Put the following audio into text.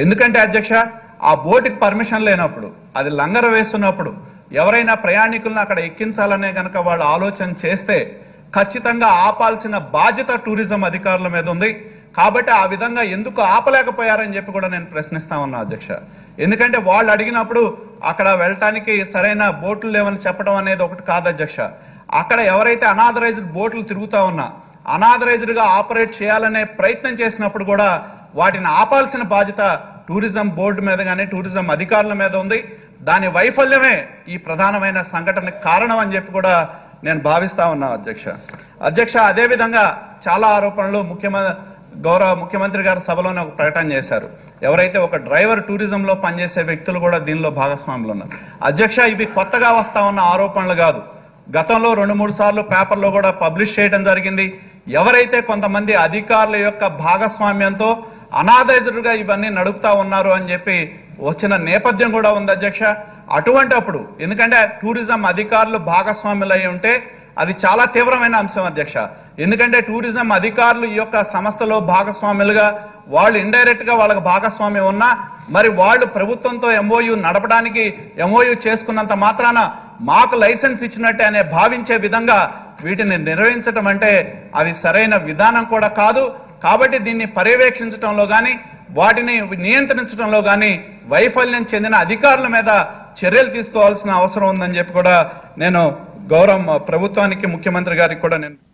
ఎందుకంటే అధ్యక్ష ఆ బోటుకి పర్మిషన్ లేనప్పుడు అది లంగర వేస్తున్నప్పుడు ఎవరైనా ప్రయాణికులను అక్కడ ఎక్కించాలనే కనుక వాళ్ళు ఆలోచన చేస్తే ఖచ్చితంగా ఆపాల్సిన బాధ్యత టూరిజం అధికారుల మీద ఉంది కాబట్టి ఆ విధంగా ఎందుకు ఆపలేకపోయారని చెప్పి కూడా నేను ప్రశ్నిస్తా ఉన్నా అధ్యక్ష ఎందుకంటే వాళ్ళు అడిగినప్పుడు అక్కడ వెళ్ళటానికి సరైన బోట్లు లేవని చెప్పడం అనేది ఒకటి కాదు అధ్యక్ష అక్కడ ఎవరైతే అనాథరైజ్డ్ బోట్లు తిరుగుతా ఉన్నా అనాథరైజ్డ్ గా ఆపరేట్ చేయాలనే ప్రయత్నం చేసినప్పుడు కూడా వాటిని ఆపాల్సిన బాధ్యత టూరిజం బోర్డు మీద కానీ టూరిజం అధికారుల మీద ఉంది దాని వైఫల్యమే ఈ ప్రధానమైన సంఘటనకు కారణం అని చెప్పి కూడా నేను భావిస్తా ఉన్నా అధ్యక్ష అధ్యక్ష అదే విధంగా చాలా ఆరోపణలు ముఖ్యమంత్రి గౌరవ ముఖ్యమంత్రి గారు సభలోనే ఒక ప్రకటన చేశారు ఎవరైతే ఒక డ్రైవర్ టూరిజంలో పనిచేసే వ్యక్తులు కూడా దీనిలో భాగస్వాములు ఉన్నారు అధ్యక్ష ఇవి కొత్తగా వస్తా ఉన్న ఆరోపణలు కాదు గతంలో రెండు మూడు సార్లు పేపర్లో కూడా పబ్లిష్ చేయడం జరిగింది ఎవరైతే కొంతమంది అధికారుల యొక్క భాగస్వామ్యంతో అనాథైజ్డ్ గా ఇవన్నీ నడుపుతా ఉన్నారు అని చెప్పి వచ్చిన నేపథ్యం కూడా ఉంది అధ్యక్ష అటువంటి అప్పుడు ఎందుకంటే టూరిజం అధికారులు భాగస్వాములు అయి ఉంటే అది చాలా తీవ్రమైన అంశం అధ్యక్ష ఎందుకంటే టూరిజం అధికారులు ఈ యొక్క సంస్థలో భాగస్వాములుగా వాళ్ళు ఇండైరెక్ట్ గా వాళ్ళకి భాగస్వామ్యం ఉన్నా మరి వాళ్ళు ప్రభుత్వంతో ఎంఓయు నడపడానికి ఎంఓయు చేసుకున్నంత మాత్రాన మాకు లైసెన్స్ ఇచ్చినట్టే అనే భావించే విధంగా వీటిని నిర్వహించడం అంటే అది సరైన విధానం కూడా కాదు కాబట్టి దీన్ని పర్యవేక్షించడంలో కానీ వాటిని నియంత్రించడంలో కానీ వైఫల్యం చెందిన అధికారుల మీద చర్యలు తీసుకోవాల్సిన అవసరం ఉందని చెప్పి కూడా నేను గౌరవం ప్రభుత్వానికి ముఖ్యమంత్రి గారికి కూడా నేను